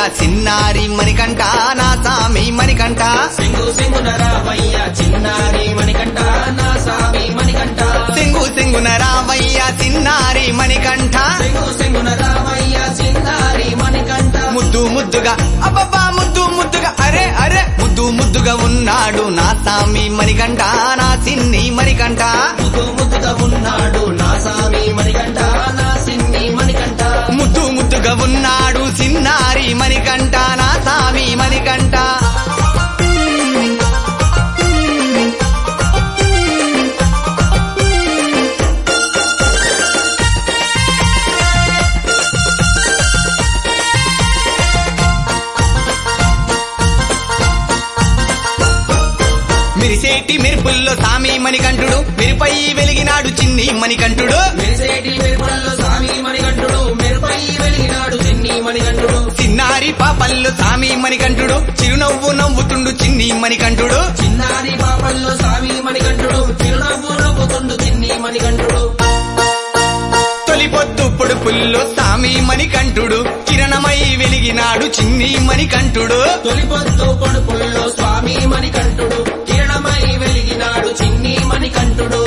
చిన్నారి మణికంఠ నా సామి మణికంఠ సింగు సింగున రామయ్య చిన్నారి మణికంఠ నా సామి మణికంఠ సింగు సింగున రామయ్య చిన్నారి మణికంఠ సింగు సింగున రామయ్య చిన్నారి మణికంఠ ముద్దు ముద్దుగా అబ్బబ్బా ముద్దు ముద్దుగా అరే అరే ముద్దు ముద్దుగా ఉన్నాడు నా సామి మణికంఠ నా సిన్ని మణికంఠ ముద్దు ముద్దుగా ఉన్నాడు నా సామి మణికంఠ నా సిన్ని మణికంఠ ముద్దు ముద్దుగా ఉన్నాడు చిన్నారి మణికంఠ నా సామి మణికంఠ మిరిసేటి మెరుపుల్లో సామి మణికంఠుడు మెరుపై వెలిగినాడు చిన్ని మణికంఠుడు మెరిసేటి మెరుపులలో సామి మణికంఠుడు మెరుపై వెలిగినాడు చిన్ని మణికంఠుడు చిన్నారి పాపల్లో సామి మణికంఠుడు చిరునవ్వు నవ్వుతుండు చిన్ని మణికంఠుడు చిన్నారి పాపల్లో సామి మణికంఠుడు చిరునవ్వు నవ్వుతుండు చిన్ని మణికంఠుడు తొలి పొద్దు పొడుపుల్లో సామి మణికంఠుడు కిరణమై వెలిగినాడు చిన్ని మణికంఠుడు తొలి పొద్దు పొడుపుల్లో స్వామి మణికంఠుడు కిరణమై వెలిగినాడు చిన్ని మణికంఠుడు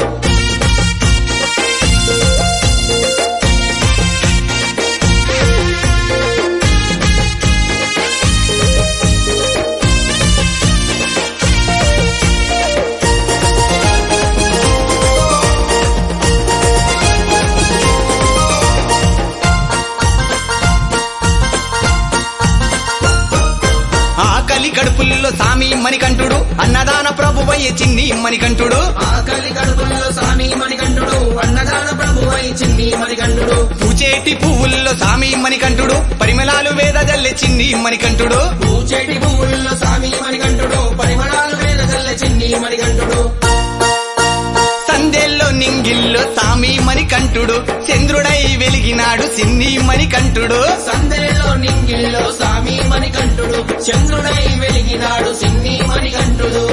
ఆకలి కడుపుల్లో సామి మణికంఠుడు అన్నదాన ప్రభువయ్య చిన్ని మణికంఠుడు ఆకలి కడుపుల్లో స్వామి మణికంఠుడు అన్నదాన ప్రభువై చిన్ని మణికంఠుడు పూచేటి పువ్వుల్లో సామి మణికంఠుడు పరిమళాలు వేదజల్లె చిన్ని మణికంఠుడు పూచేటి పువ్వుల్లో స్వామి మణికంఠుడు పరిమళాలు వేద చల్ల చిన్ని మణికంఠుడు సందేల్లో నింగిల్లో సామి మణికంఠుడు చంద్రుడై వెలిగినాడు చిన్ని మణికంఠుడు సందేలో నింగిల్లో స్వామి మణికంఠుడు చంద్రుడై వెలిగినాడు సిన్ని మణికంఠుడు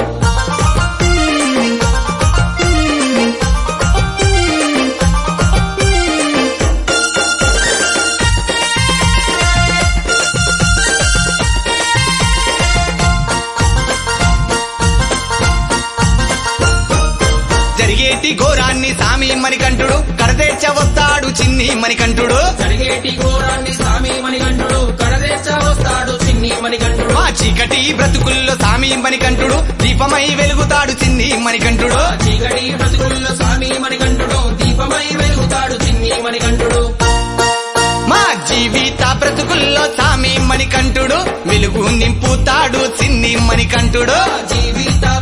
జరిగేటి ఘోరాన్ని సామి మణికంఠుడు కడతేర్చ వస్తాడు చిన్ని మణికంఠుడు జరిగేటి ఘోరాన్ని స్వామి మణికంఠుడు కడదేశ వస్తాడు చిన్ని మణికంఠుడు మా చీకటి బ్రతుకుల్లో సామి మణికంఠుడు దీపమై వెలుగుతాడు చిన్ని మణికంఠుడు చీకటి బ్రతుకుల్లో స్వామి మణికంఠుడు దీపమై వెలుగుతాడు చిన్ని మణికంఠుడు మా జీవిత బ్రతుకుల్లో సామి మణికంఠుడు వెలుగు నింపుతాడు చిన్ని మణికంఠుడు జీవిత